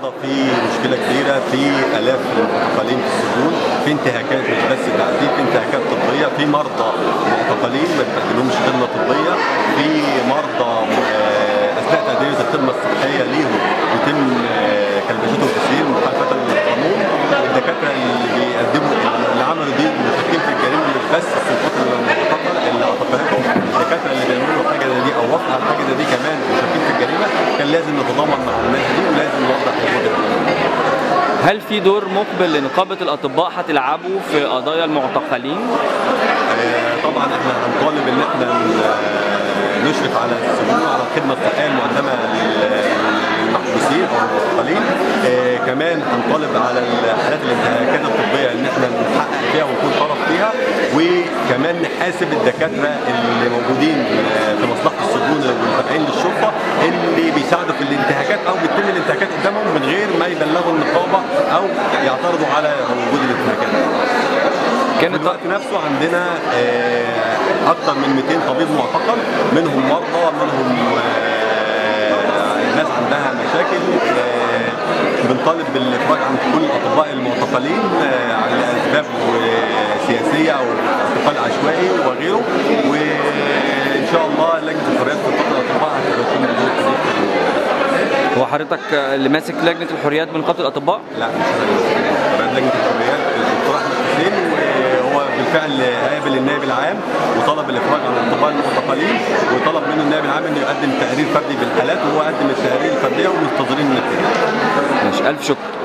النهارده في مشكله كبيره في الاف المعتقلين في السجون في انتهاكات مش بس تعذيب في انتهاكات طبيه في مرضى معتقلين ما بتقدملهمش خدمه طبيه في مرضى آه، اثناء تاديه الخدمه الصحيه ليهم بيتم آه، كلبشتهم في السرير مخالفه للقانون الدكاتره اللي بيقدموا اللي عملوا دي مشاركين في الجريمه مش بس السلطات المعتقله اللي اعتقلتهم الدكاتره اللي بيعملوا حاجه زي دي او وافقوا على حاجه زي دي كمان مشاركين في الجريمه كان لازم نتضامن مع الناس دي ولازم نوضح وجود هل في دور مقبل لنقابه الاطباء هتلعبوا في قضايا المعتقلين؟ آه، طبعا احنا هنطالب ان احنا ن- نشرف على السجون وعلى الخدمه الصحيه المقدمه للمحبوسين او المعتقلين آه، كمان هنطالب على حالات الانتهاكات الطبيه ان احنا نحقق فيها ونكون طرف فيها وكمان نحاسب الدكاتره اللي موجودين آه، في مصلحه السجون والتابعين للشرطه اللي بيساعدوا في الانتهاكات او بتتم الانتهاكات قدامهم من غير ما يبلغوا النقابه او يعترضوا على وجود الانتهاكات في كانت الوقت نفسه عندنا آه، اكثر من 200 طبيب معتقل منهم مرضى منهم آه، ناس عندها مشاكل آه، بنطالب بالافراج عن كل الاطباء المعتقلين آه، على اسباب سياسيه او اعتقال عشوائي وغيره وان شاء الله لجنه الحريات في الفتره الاطباء هتكون بدور كبير في الموضوع. هو حضرتك اللي ماسك لجنه الحريات من نقابه الاطباء؟ لا مش انا رئيس لجنه الحريات الدكتور احمد حسين وهو بالفعل قابل النائب العام وطلب الافراج عن الاطباء المعتقلين وطلب منه النائب العام انه يقدم تقرير فردي بالحالات وهو قدم التقارير الفرديه ومنتظرين النتيجه ماشي الف شكر